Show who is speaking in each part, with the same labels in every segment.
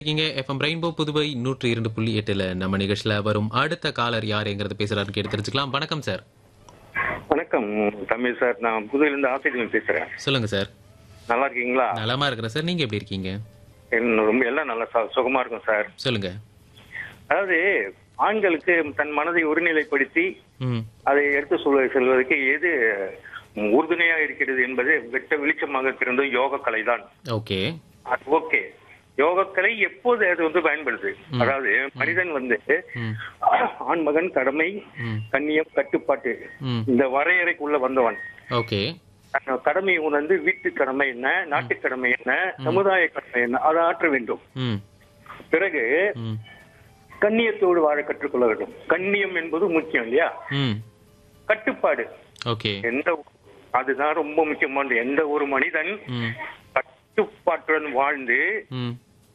Speaker 1: இருக்கீங்க FM rainbow Puduvai நூற்றி இரண்டு புள்ளி எட்டுல நம்ம நிகழ்ச்சியில வரும் அடுத்த காலர் யாருங்கிறத பேசுறாருன்னு கேட்டு தெரிஞ்சுக்கலாம் வணக்கம் சார்
Speaker 2: வணக்கம் தமிழ் சார் நான் புதுதிலிருந்து ஆசிரியர் பேசுறேன்
Speaker 1: சொல்லுங்க சார்
Speaker 2: நல்லா இருக்கீங்களா
Speaker 1: நலமா இருக்கிறேன் சார் நீங்க எப்படி இருக்கீங்க
Speaker 2: என்ன ரொம்ப எல்லாம் நல்லா சு- சுகமா இருக்கும் சார்
Speaker 1: சொல்லுங்க
Speaker 2: அதாவது ஆண்களுக்கு தன் மனதை ஒருநிலைப்படுத்தி
Speaker 1: ம்
Speaker 2: அதை எடுத்து சொல்ல செல்வதற்கு எது உறுதுணையா இருக்கிறது என்பது வெட்ட வெளிச்சமாக திறந்த யோக கலை தான்
Speaker 1: ஓகே
Speaker 2: அது ஓகே யோகக்கலை எப்போது அது வந்து பயன்படுது அதாவது மனிதன் வந்து
Speaker 1: ம்
Speaker 2: ஆண் மகன் கடமை
Speaker 1: ம்
Speaker 2: கண்ணியம் கட்டுப்பாட்டு
Speaker 1: ம்
Speaker 2: இந்த வரையறைக்குள்ள வந்தவன்
Speaker 1: ஓகே
Speaker 2: தன் கடமை உணர்ந்து வீட்டு கடமை என்ன நாட்டு கடமை என்ன சமுதாய கடமை என்ன அதை ஆற்ற வேண்டும்
Speaker 1: ம்
Speaker 2: பிறகு
Speaker 1: ம்
Speaker 2: கண்ணியத்தோடு வாழ கற்றுக்கொள்ள வேண்டும் கண்ணியம் என்பது முக்கியம் இல்லையா
Speaker 1: ம்
Speaker 2: கட்டுப்பாடு
Speaker 1: ஓகே
Speaker 2: எந்த அதுதான் ரொம்ப முக்கியமானது எந்த ஒரு மனிதன்
Speaker 1: ம்
Speaker 2: கட்டுப்பாட்டுடன் வாழ்ந்து
Speaker 1: ம்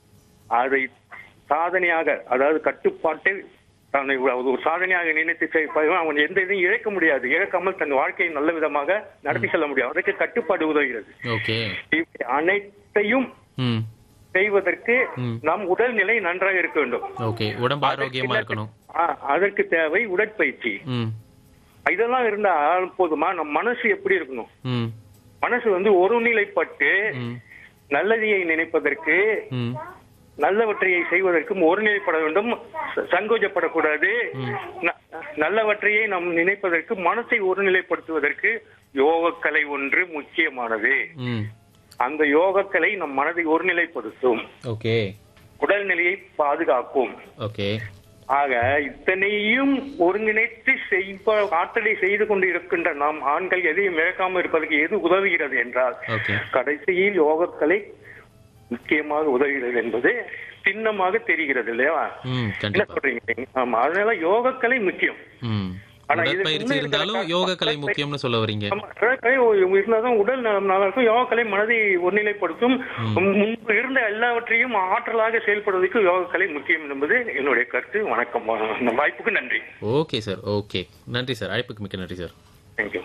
Speaker 2: அதை சாதனையாக அதாவது கட்டுப்பாட்டை தன்னை ஒரு ஒரு சாதனையாக நினைத்து செய்வான் அவன் எந்த இதையும் இழக்க முடியாது இழக்காமல் தன் வாழ்க்கையை நல்ல விதமாக நடத்தி செல்ல முடியும் அதற்கு கட்டுப்பாடு உதவுகிறது
Speaker 1: ஓகே
Speaker 2: இவை அனைத்தையும்
Speaker 1: ம்
Speaker 2: செய்வதற்கு
Speaker 1: ம்.
Speaker 2: நம் உடல்நிலை நன்றாக இருக்க வேண்டும்
Speaker 1: ஓகே உடம்பு ஆரோக்கியமா இருக்கணும்
Speaker 2: ஆ, அதற்கு தேவை உடற்பயிற்சி
Speaker 1: ம்
Speaker 2: இதெல்லாம் இருந்தால் போதுமா நம் மனசு எப்படி இருக்கணும்
Speaker 1: ம்
Speaker 2: மனசு வந்து ஒருநிலைப்பட்டு
Speaker 1: ம்
Speaker 2: நல்லதையை நினைப்பதற்கு
Speaker 1: ம்
Speaker 2: நல்லவற்றையை செய்வதற்கும் ஒருநிலைப்பட வேண்டும் ச- சங்கோஜப்படக்கூடாது ந- நல்லவற்றையே நாம் நினைப்பதற்கு மனசை ஒருநிலைப்படுத்துவதற்கு யோகக்கலை ஒன்று முக்கியமானது
Speaker 1: ம்
Speaker 2: அந்த யோகக்கலை நம் மனதை ஒருநிலைப்படுத்தும்
Speaker 1: ஓகே
Speaker 2: உடல்நிலையை பாதுகாக்கும்
Speaker 1: ஓகே
Speaker 2: ஆக இத்தனையும் ஒருங்கிணைத்து செய்வ ஆற்றலை செய்து கொண்டு இருக்கின்ற நாம் ஆண்கள் எதையும் இழக்காமல் இருப்பதற்கு எது உதவுகிறது என்றால்
Speaker 1: ஓகே
Speaker 2: கடைசியில் யோகக்கலை முக்கியமாக உதவுகிறது என்பது சின்னமாக தெரிகிறது இல்லையா
Speaker 1: ம்
Speaker 2: என்ன
Speaker 1: கண்டிப்பா
Speaker 2: சொல்றீங்க ஆமா அதனால யோகக்கலை முக்கியம்
Speaker 1: ம்
Speaker 2: ஆனா இதுக்கு
Speaker 1: உடற்பயிற்சி
Speaker 2: முன்ன
Speaker 1: இருந்தாலும்
Speaker 2: இருக்கிற
Speaker 1: யோக கலை
Speaker 2: கலை-
Speaker 1: முக்கியம்னு சொல்ல வரீங்க
Speaker 2: ஆமா, யோகக்கலை இருந்தாதான் உடல் நலம் நல்லா இருக்கும் யோகக்கலை மனதை ஒருநிலைப்படுத்தும் முன்பு இருந்த எல்லாவற்றையும் ஆற்றலாக செயல்படுவதற்கு யோகக்கலை முக்கியம் என்பது என்னுடைய கருத்து வணக்கம் இந்த வாய்ப்புக்கு நன்றி
Speaker 1: ஓகே சார் ஓகே நன்றி சார் அழைப்புக்கு மிக்க நன்றி சார்
Speaker 2: தேங்க்யூ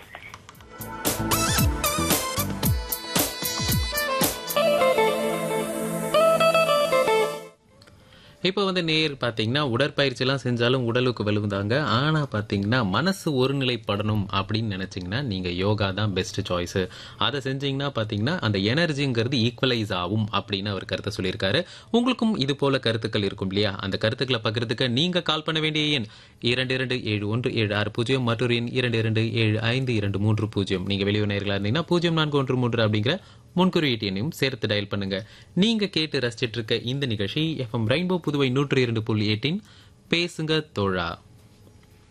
Speaker 1: இப்போ வந்து நேர் பார்த்தீங்கன்னா உடற்பயிற்சிலாம் செஞ்சாலும் உடலுக்கு வலுவுதாங்க ஆனால் பார்த்தீங்கன்னா மனசு ஒருநிலைப்படணும் அப்படின்னு நினச்சிங்கன்னா நீங்கள் யோகா தான் பெஸ்ட் சாய்ஸு அதை செஞ்சீங்கன்னா பார்த்தீங்கன்னா அந்த எனர்ஜிங்கிறது ஈக்குவலைஸ் ஆகும் அப்படின்னு அவர் கருத்தை சொல்லியிருக்காரு உங்களுக்கும் இது போல கருத்துக்கள் இருக்கும் இல்லையா அந்த கருத்துக்களை பகிர்ந்துக்க நீங்கள் கால் பண்ண வேண்டிய எண் இரண்டு இரண்டு ஏழு ஒன்று ஏழு ஆறு பூஜ்ஜியம் மற்றொரு எண் இரண்டு இரண்டு ஏழு ஐந்து இரண்டு மூன்று பூஜ்ஜியம் நீங்கள் வெளியுணர்களாக இருந்தீங்கன்னா பூஜ்ஜியம் நான்கு ஒன்று மூன்று அப்படிங்கிற முன்குறியீட்டு எண்ணையும் சேர்த்து டயல் பண்ணுங்க நீங்க கேட்டு ரசிச்சிட்டு இருக்க இந்த நிகழ்ச்சி எஃப்எம் ரெயின்போ புதுவை நூற்றி இரண்டு புள்ளி எட்டின் பேசுங்க தோழா